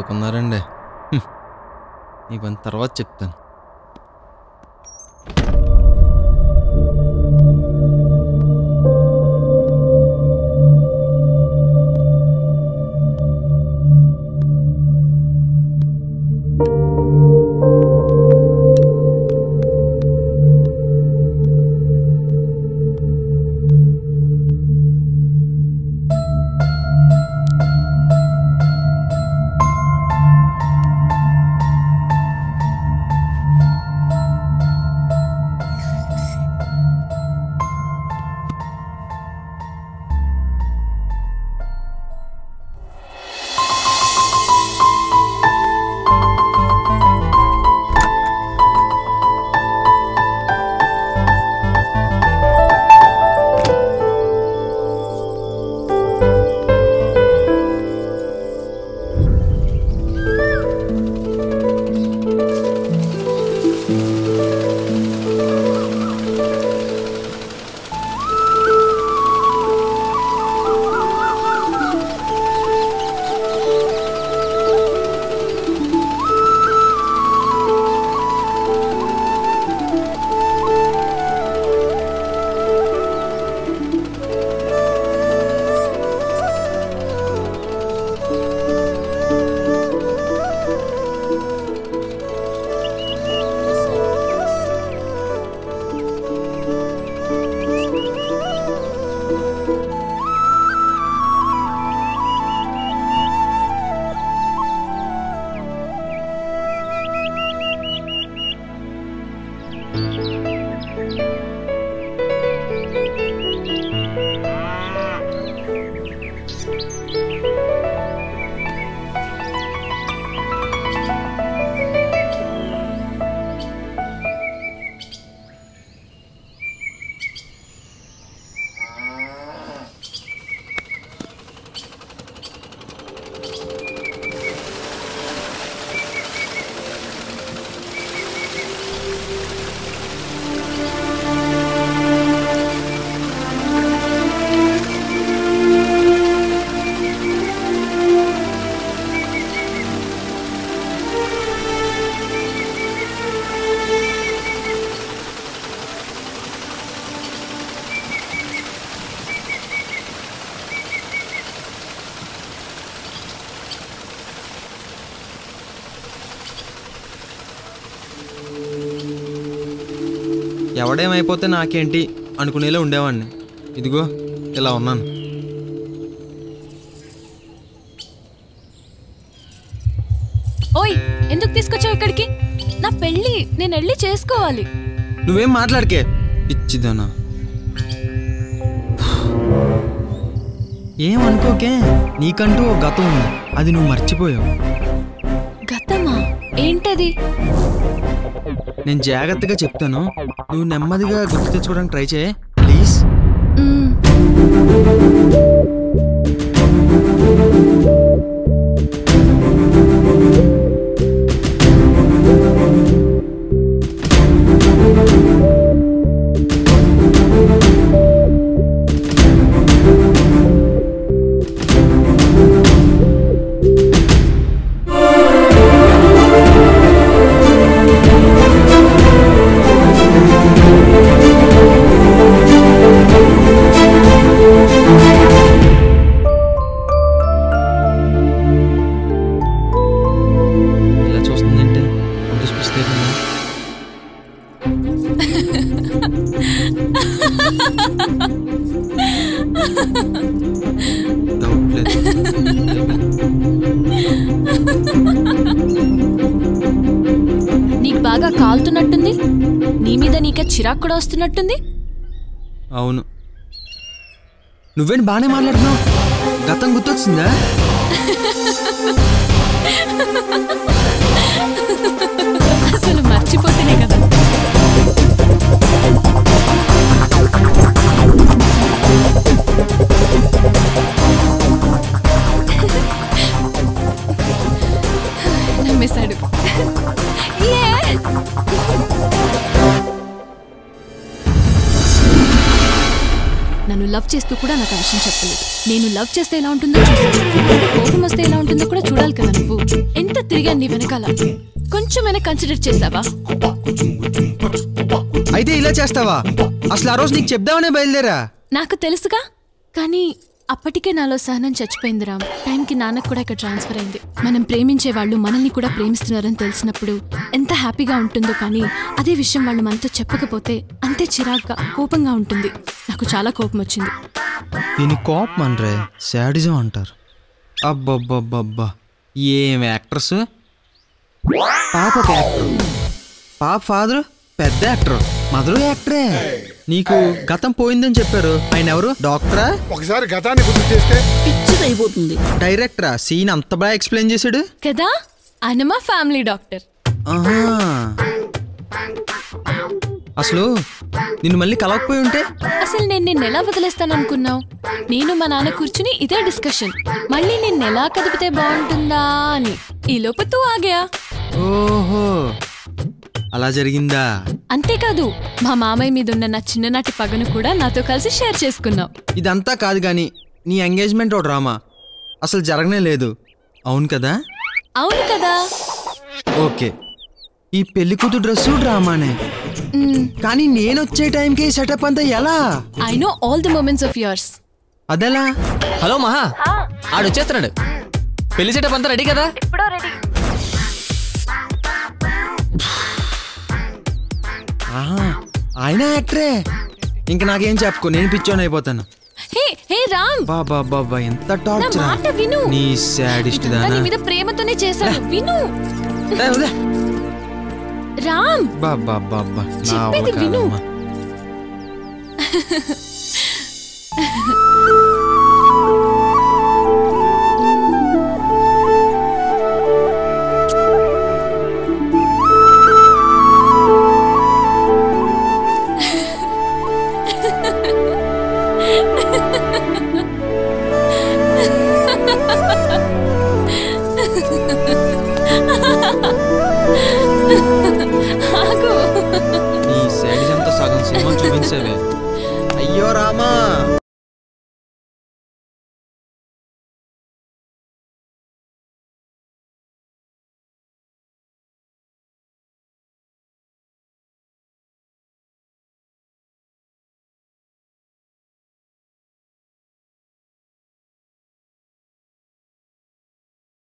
పడుకున్నారండి హ్మ్. నీ పని తర్వాత చెప్తాను ఎవడేమైపోతే నాకేంటి అనుకునేలా ఉండేవాడిని ఇదిగో ఇలా ఉన్నాను ఓయ్ ఎందుకు తీసుకొచ్చావు ఇక్కడికి నా పెళ్ళి నేను వెళ్ళి చేసుకోవాలి నువ్వేం మాట్లాడకే పిచ్చిదనా ఏమనుకోకే నీకంటూ ఒక గతం ఉంది అది నువ్వు మర్చిపోయావు గతమా ఏంటది నేను జాగ్రత్తగా చెప్తాను నువ్వు నెమ్మదిగా గుర్తు తెచ్చుకోవడానికి ట్రై చేయి ప్లీజ్ మ్మ్. ఇలా చూస్తుందంటే అంత స్పిస్తే డౌట్ లేదు నీకు బాగా కాలుతున్నట్టుంది నీ మీద నీకే చిరాకు కూడా వస్తున్నట్టుంది అవును నువ్వేంటి బాగానే మాట్లాడుతున్నావు గతం గుర్తొచ్చిందా అసలు మర్చిపోతేనే కదా నమ్మేశాడు ఏ నన్ను లవ్ చేస్తూ కూడా నాకు ఆ విషయం చెప్పలేదు నేను లవ్ చేస్తే ఎలా ఉంటుందో చూసాను అలాగే కోపం వస్తే ఎలా ఉంటుందో కూడా చూడాలి కదా నువ్వు ఎంత తిరిగాను నీ వెనకాల కొంచెమైనా కన్సిడర్ చేసావా అయితే ఇలా చేస్తావా అసలు ఆ రోజు నీకు చెప్దామనే బయలుదేరా నాకు తెలుసుగా కానీ అప్పటికే నాలో సహనం చచ్చిపోయింది రామ్ టైంకి నాన్నకు కూడా ఇక్కడ ట్రాన్స్ఫర్ అయింది మనం ప్రేమించే వాళ్ళు మనల్ని కూడా ప్రేమిస్తున్నారని తెలిసినప్పుడు ఎంత హ్యాపీగా ఉంటుందో కానీ అదే విషయం వాళ్ళు మనతో చెప్పకపోతే అంతే చిరాగ్గా కోపంగా ఉంటుంది నాకు చాలా కోపం వచ్చింది దీని కోపం అనరే శాడిజం అంటారు అబ్బబ్బబ్బబ్బా ఏం యాక్టర్స్ పాప ఒక యాక్టర్ పాప ఫాదర్ పెద్ద యాక్టర్ మదరు యాక్టరే నీకు గతం పోయిందని చెప్పారు ఆయన ఎవరు డాక్టరా ఒకసారి గతాన్ని గుర్తు చేస్తే పిచ్చిదైపోతుంది డైరెక్టరా సీన్ అంత బాగా ఎక్స్ప్లెయిన్ చేశాడు కదా ఆయన మా ఫ్యామిలీ డాక్టర్ ఆహా అసలు నిన్ను మళ్ళీ కలవకపోయి ఉంటే అసలు నేను నిన్ను ఎలా వదిలేస్తాననుకున్నావు నేను మా నాన్న కూర్చుని ఇదే డిస్కషన్ మళ్ళీ నిన్ను ఎలా కదిపితే బాగుంటుందా అని ఈ లోపు తూ ఆగా ఓహో అలా జరిగిందా అంతేకాదు మా మామయ్య మీద ఉన్న నా చిన్ననాటి పగను కూడా నాతో కలిసి షేర్ చేసుకున్నావు ఇదంతా కాదు కానీ నీ ఎంగేజ్మెంట్ ఓ డ్రామా అసలు జరగనే లేదు అవును కదా అవును కదా ఓకే ఈ పెళ్లి కూతురు డ్రెస్సు డ్రామానే కానీ నేను వచ్చే టైంకి సెటప్ అంతా ఎలా I know all the moments of yours అదెలా హలో మహా ఆడు వచ్చేస్తున్నాడు పెళ్లి సెటప్ అంతా రెడీ కదా ఆహా, ఆయన యాక్టరే ఇంక నాకేం చెప్పుకో నేను పిచ్చోని అయిపోతాను హే హే రామ్ బాబా బాబా ఎంత నా టార్చర్ మాట విను నీ సాడిస్ట్ ఇదంతా దానా నీ మీద ప్రేమతోనే చేశాను విను ఏ, వదిలే. రామ్ బాబా బాబా నా చెప్పేది వల్ల విను. కాదమ్మా.